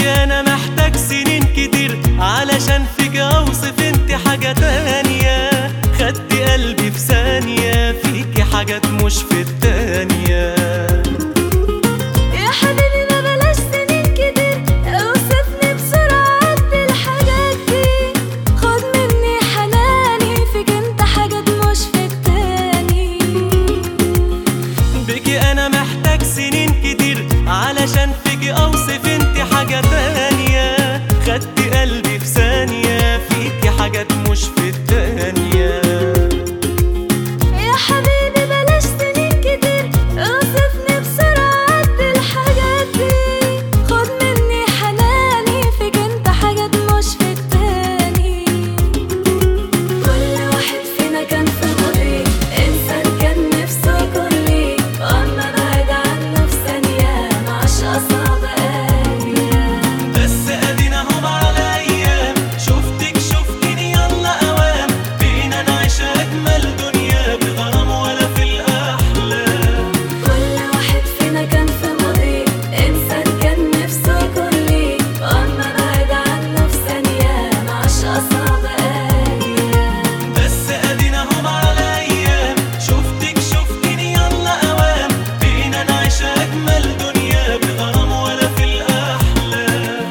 بيكي انا محتاج سنين كتير علشان فيك اوصف انت حاجة تانية خدت قلبي في ثانية فيكي حاجات مش في التانية يا حبيبي ما بلاش سنين كتير اوصفني بسرعة عد الحاجات دي خد مني حناني فيك انت حاجات مش في التاني بيكي انا محتاج سنين كتير علشان فيكي اوصف انت حاجة تانية خدت قلبي في ثانية فيكي حاجات مش في التانية يا حبيبي بلاش سنين كتير اوصفني بسرعة عد الحاجات دي خد مني حناني فيك انت حاجات مش في التاني كل واحد فينا كان في طريق انسان كان نفسه يكون ليه واما بعد عنه في ثانية معاش اصعب ايام بس ادينا هم على ايام شفتك شفتني يلا اوام بينا نعيش اجمل دنيا بغرام ولا في الاحلام كل واحد فينا كان في ماضي إنسان كان نفسه يكون ليه وأما بعد عنه في ثانية معاش أصعب أيام بس ادينا هم على ايام شفتك شفتني يلا اوام بينا نعيش اجمل دنيا بغرام ولا في الاحلام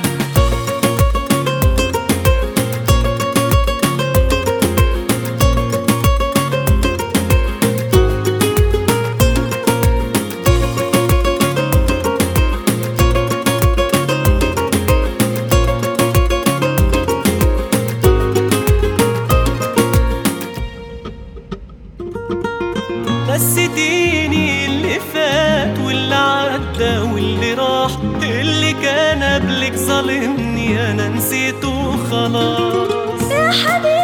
نسيتيني اللي فات واللي عدى واللي راح اللي كان قبلك ظالمني انا نسيته خلاص يا حبيبي